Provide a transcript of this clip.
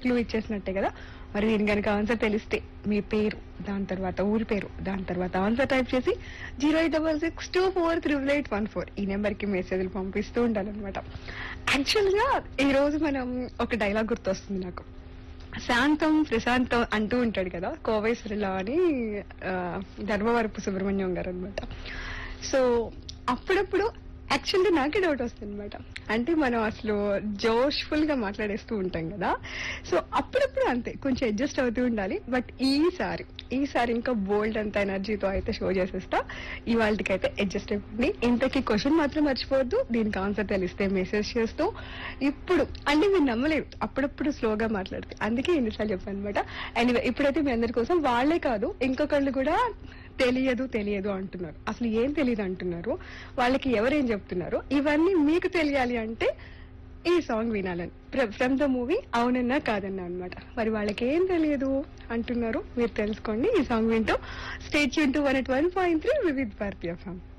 clue ఇచ్చేసినట్టే కదా మరి దీని కనుక ఆన్సర్ తెలిస్తే మీ పేరు దాని తర్వాత ఊరి పేరు దాని తర్వాత ఆన్సర్ టైప్ చేసి zero eight double six two four triple eight one four ఈ నెంబర్ కి మెసేజ్లు పంపిస్తూ ఉండాలన్నమాట యాక్చువల్ గా ఈ రోజు మనం ఒక డైలాగ్ గుర్తొస్తుంది నాకు శాంతం ప్రశాంతం అంటూ ఉంటాడు కదా కోవేశ్వరిలో అని ఆ, ధర్మవరపు సుబ్రహ్మణ్యం గారు అనమాట సో అప్పుడప్పుడు యాక్చువల్గా నాకే డౌట్ వస్తుంది అనమాట అంటే మనం అసలు జోష్ఫుల్ గా మాట్లాడేస్తూ ఉంటాం కదా సో అప్పుడప్పుడు అంతే కొంచెం అడ్జస్ట్ అవుతూ ఉండాలి బట్ ఈసారి ఈసారి ఇంకా బోల్డ్ అంత ఎనర్జీతో అయితే షో చేసేస్తా ఇవాళకైతే అడ్జస్ట్ అయిపోండి ఇంతకీ క్వశ్చన్ మాత్రం మర్చిపోవద్దు దీనికి ఆన్సర్ తెలిస్తే మెసేజ్ చేస్తూ ఇప్పుడు అంటే మీరు నమ్మలేదు అప్పుడప్పుడు స్లోగా మాట్లాడితే అందుకే ఎన్నిసార్లు చెప్పాను అనమాట అండ్ ఇప్పుడైతే మీ అందరి కోసం వాళ్ళే కాదు ఇంకొకళ్ళు కూడా తెలియదు తెలియదు అంటున్నారు అసలు ఏం తెలియదు అంటున్నారు వాళ్ళకి ఎవరేం చెప్తున్నారు ఇవన్నీ మీకు తెలియాలి అంటే ఈ సాంగ్ వినాలని ఫ్రమ్ ద మూవీ అవునన్నా కాదన్నా అన్నమాట మరి వాళ్ళకి ఏం తెలియదు అంటున్నారు మీరు తెలుసుకోండి ఈ సాంగ్ వింటూ స్టేట్ యూన్ to one at one point three Vividh Bharati form